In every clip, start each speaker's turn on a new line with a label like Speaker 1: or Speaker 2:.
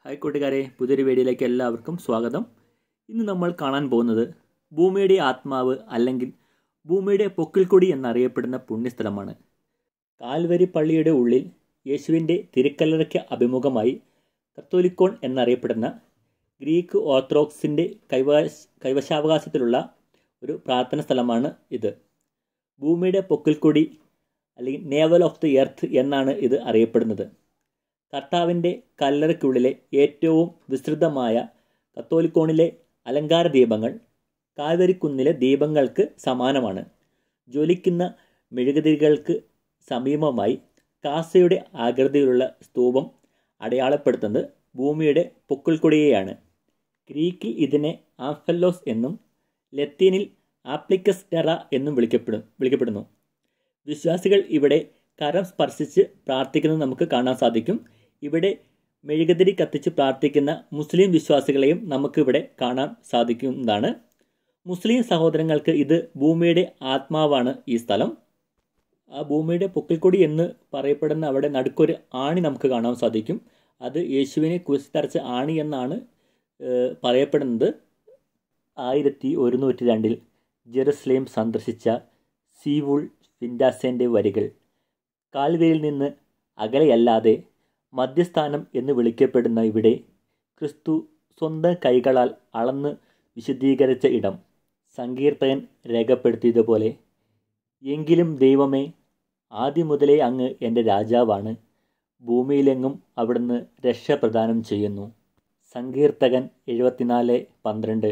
Speaker 1: hi കൂട്ടുകാരെ പുതിയൊരു വീഡിയോയിലേക്ക് എല്ലാവർക്കും സ്വാഗതം ഇന്ന് നമ്മൾ കാണാൻ പോകുന്നത് ഭൂമിയുടെ ആത്മാവ് അല്ലെങ്കിൽ ഭൂമിയുടെ പൊക്കിൾക്കൊടി എന്നറിയപ്പെടുന്ന പുണ്യസ്ഥലമാണ് കാൽവരി പള്ളിയുടെ ഉള്ളിൽ യേശുവിൻ്റെ തിരുക്കല്ലറയ്ക്ക് അഭിമുഖമായി കത്തോലിക്കോൺ എന്നറിയപ്പെടുന്ന ഗ്രീക്ക് ഓർത്തഡോക്സിൻ്റെ കൈവശ കൈവശാവകാശത്തിലുള്ള ഒരു പ്രാർത്ഥന സ്ഥലമാണ് ഇത് ഭൂമിയുടെ പൊക്കിൾക്കൊടി അല്ലെങ്കിൽ നേവൽ ഓഫ് ദി എർത്ത് എന്നാണ് ഇത് അറിയപ്പെടുന്നത് കർത്താവിൻ്റെ കല്ലറയ്ക്കുള്ളിലെ ഏറ്റവും വിസ്തൃതമായ കത്തോലിക്കോണിലെ അലങ്കാര ദീപങ്ങൾ കാൽവരിക്കുന്നിലെ ദീപങ്ങൾക്ക് സമാനമാണ് ജ്വലിക്കുന്ന മെഴുകുതിരികൾക്ക് സമീപമായി കാസയുടെ ആകൃതിയിലുള്ള സ്തൂപം അടയാളപ്പെടുത്തുന്നത് ഭൂമിയുടെ പൊക്കിൾക്കൊടിയെയാണ് ഗ്രീക്കിൽ ഇതിനെ ആംഫെല്ലോസ് എന്നും ലത്തീനിൽ ആപ്ലിക്കസ് ടെറ എന്നും വിളിക്കപ്പെടും വിളിക്കപ്പെടുന്നു വിശ്വാസികൾ ഇവിടെ കരം സ്പർശിച്ച് പ്രാർത്ഥിക്കുന്നത് നമുക്ക് കാണാൻ സാധിക്കും ഇവിടെ മെഴുകുതിരി കത്തിച്ച് പ്രാർത്ഥിക്കുന്ന മുസ്ലിം വിശ്വാസികളെയും നമുക്കിവിടെ കാണാൻ സാധിക്കുന്നതാണ് മുസ്ലിം സഹോദരങ്ങൾക്ക് ഇത് ഭൂമിയുടെ ആത്മാവാണ് ഈ സ്ഥലം ആ ഭൂമിയുടെ പൊക്കിൾക്കൊടി എന്ന് പറയപ്പെടുന്ന അവിടെ നടുക്കൊരു ആണി നമുക്ക് കാണാൻ സാധിക്കും അത് യേശുവിനെ കുരിശിത്തറച്ച ആണി എന്നാണ് ഏഹ്, പറയപ്പെടുന്നത് ആയിരത്തി ഒരുന്നൂറ്റി രണ്ടിൽ ജെറുസലേം സന്ദർശിച്ച സീവുൾ ഫിൻഡാസേൻ്റെ വരികൾ കാൽവേയിൽ നിന്ന് അകലെയല്ലാതെ മധ്യസ്ഥാനം എന്ന് വിളിക്കപ്പെടുന്ന ഇവിടെ ക്രിസ്തു സ്വന്തം കൈകളാൽ അളന്ന് വിശദീകരിച്ച ഇടം സങ്കീർത്തകൻ രേഖപ്പെടുത്തിയതുപോലെ എങ്കിലും ദൈവമേ ആദ്യം മുതലേ അങ്ങ് എൻ്റെ രാജാവാണ് ഭൂമിയിലെങ്ങും അവിടുന്ന് രക്ഷ പ്രദാനം ചെയ്യുന്നു സങ്കീർത്തകൻ എഴുപത്തിനാല് പന്ത്രണ്ട്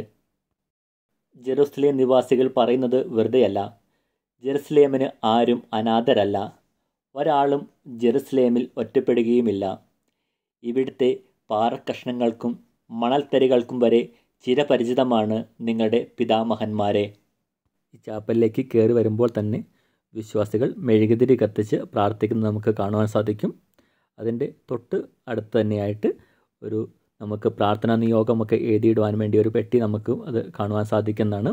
Speaker 1: ജെറുസലേം നിവാസികൾ പറയുന്നത് വെറുതെയല്ല ജെറുസലേമിന് ആരും അനാഥരല്ല ഒരാളും ജെറുസലേമിൽ ഒറ്റപ്പെടുകയുമില്ല ഇവിടുത്തെ പാറക്കഷ്ണങ്ങൾക്കും മണൽത്തരികൾക്കും വരെ ചിരപരിചിതമാണ് നിങ്ങളുടെ പിതാമഹന്മാരെ ഈ ചാപ്പലിലേക്ക് കയറി വരുമ്പോൾ തന്നെ വിശ്വാസികൾ മെഴുകുതിരി കത്തിച്ച് പ്രാർത്ഥിക്കുന്നത് നമുക്ക് കാണുവാൻ സാധിക്കും അതിൻ്റെ തൊട്ട് അടുത്ത് തന്നെയായിട്ട് ഒരു നമുക്ക് പ്രാർത്ഥനാ നിയോഗമൊക്കെ എഴുതിയിടുവാൻ വേണ്ടി ഒരു പെട്ടി നമുക്ക് അത് കാണുവാൻ സാധിക്കുന്നതാണ്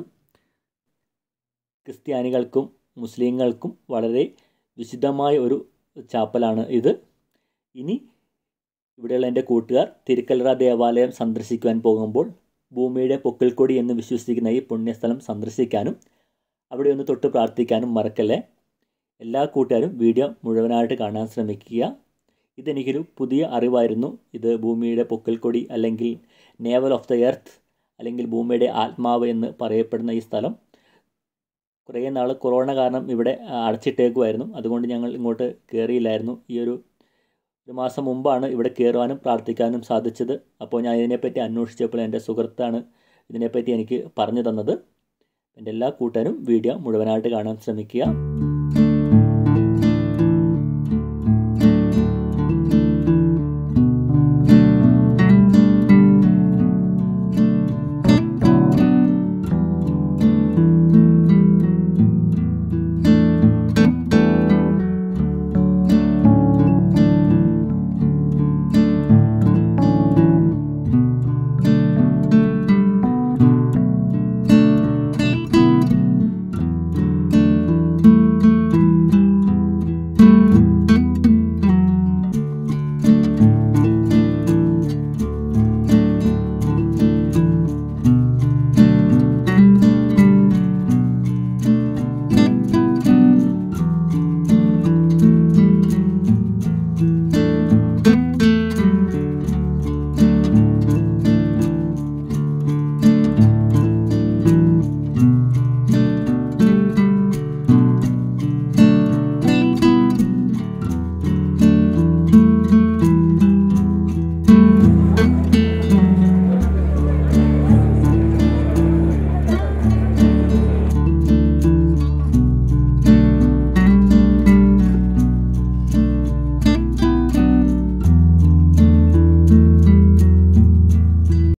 Speaker 1: ക്രിസ്ത്യാനികൾക്കും മുസ്ലിങ്ങൾക്കും വളരെ വിശുദ്ധമായ ഒരു ചാപ്പലാണ് ഇത് ഇനി ഇവിടെയുള്ള എൻ്റെ കൂട്ടുകാർ തിരുക്കല്ലറ ദേവാലയം സന്ദർശിക്കുവാൻ പോകുമ്പോൾ ഭൂമിയുടെ പൊക്കിൾക്കൊടി എന്ന് വിശ്വസിക്കുന്ന ഈ പുണ്യസ്ഥലം സന്ദർശിക്കാനും അവിടെ ഒന്ന് തൊട്ട് പ്രാർത്ഥിക്കാനും മറക്കല്ലേ എല്ലാ കൂട്ടുകാരും വീഡിയോ മുഴുവനായിട്ട് കാണാൻ ശ്രമിക്കുക ഇതെനിക്കൊരു പുതിയ അറിവായിരുന്നു ഇത് ഭൂമിയുടെ പൊക്കിൾക്കൊടി അല്ലെങ്കിൽ നേവൽ ഓഫ് ദ എർത്ത് അല്ലെങ്കിൽ ഭൂമിയുടെ ആത്മാവ് എന്ന് പറയപ്പെടുന്ന ഈ സ്ഥലം കുറേ നാൾ കൊറോണ കാരണം ഇവിടെ ആ, അടച്ചിട്ടേക്കുമായിരുന്നു അതുകൊണ്ട് ഞങ്ങൾ ഇങ്ങോട്ട് കയറിയില്ലായിരുന്നു ഈ ഒരു ഒരു മാസം മുമ്പാണ് ഇവിടെ കയറുവാനും പ്രാർത്ഥിക്കാനും സാധിച്ചത് അപ്പോൾ ഞാൻ ഇതിനെപ്പറ്റി അന്വേഷിച്ചപ്പോൾ എൻ്റെ സുഹൃത്താണ് ഇതിനെപ്പറ്റി എനിക്ക് പറഞ്ഞു തന്നത് എൻ്റെ എല്ലാ കൂട്ടരും വീഡിയോ മുഴുവനായിട്ട് കാണാൻ ശ്രമിക്കുക